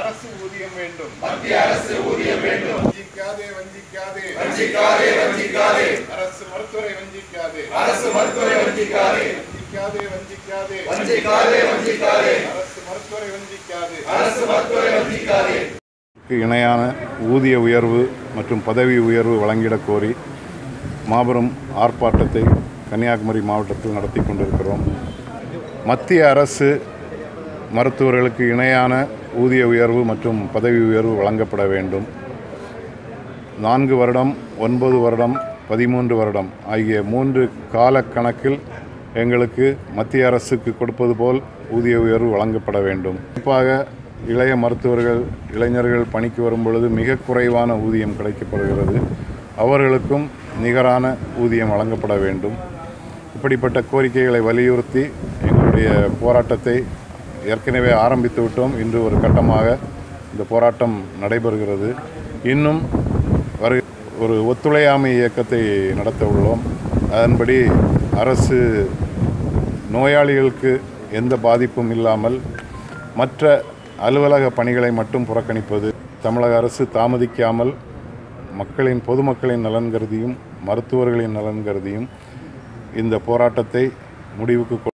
அரசு ஊதியம் வேண்டும் மத்திய அரசு ஊதியம் வேண்டும் வஞ்சிக்காதே வஞ்சிக்காதே வஞ்சிக்காதே வஞ்சிக்காதே அரசு மருத்துவரை வஞ்சிக்காதே அரசு மருத்துவரை வஞ்சிக்காதே வஞ்சிக்காதே வஞ்சிக்காதே வஞ்சிக்காதே வஞ்சிக்காதே அரசு மருத்துவரை வஞ்சிக்காதே அரசு மருத்துவரை வஞ்சிக்காதே இணையான ஊதிய உயர்வு மற்றும் பதவி உயர்வு வழங்கிடக் கோரி மாபெரும் ஆர்ப்பாட்டத்தை கன்னியாகுமரி மாவட்டத்தில் நடத்தி கொண்டிருக்கிறோம் மத்திய அரசு மருத்துவர்களுக்கு இணையான ஊதிய உயர்வு மற்றும் பதவி உயர்வு வழங்கப்பட வேண்டும் நான்கு வருடம் ஒன்பது வருடம் பதிமூன்று வருடம் ஆகிய மூன்று கால கணக்கில் எங்களுக்கு மத்திய அரசுக்கு கொடுப்பது போல் ஊதிய உயர்வு வழங்கப்பட வேண்டும் குறிப்பாக இளைய மருத்துவர்கள் இளைஞர்கள் பணிக்கு வரும் பொழுது மிக குறைவான ஊதியம் கிடைக்கப்படுகிறது அவர்களுக்கும் நிகரான ஊதியம் வழங்கப்பட வேண்டும் இப்படிப்பட்ட கோரிக்கைகளை வலியுறுத்தி எங்களுடைய போராட்டத்தை ஏற்கனவே ஆரம்பித்து விட்டோம் இன்று ஒரு கட்டமாக இந்த போராட்டம் நடைபெறுகிறது இன்னும் வரு ஒரு ஒத்துழையாமை இயக்கத்தை நடத்த உள்ளோம் அதன்படி அரசு நோயாளிகளுக்கு எந்த பாதிப்பும் இல்லாமல் மற்ற அலுவலக பணிகளை மட்டும் புறக்கணிப்பது தமிழக அரசு தாமதிக்காமல் மக்களின் பொதுமக்களின் நலன் கருதியும் மருத்துவர்களின் நலன் கருதியும் இந்த போராட்டத்தை முடிவுக்கு கொ-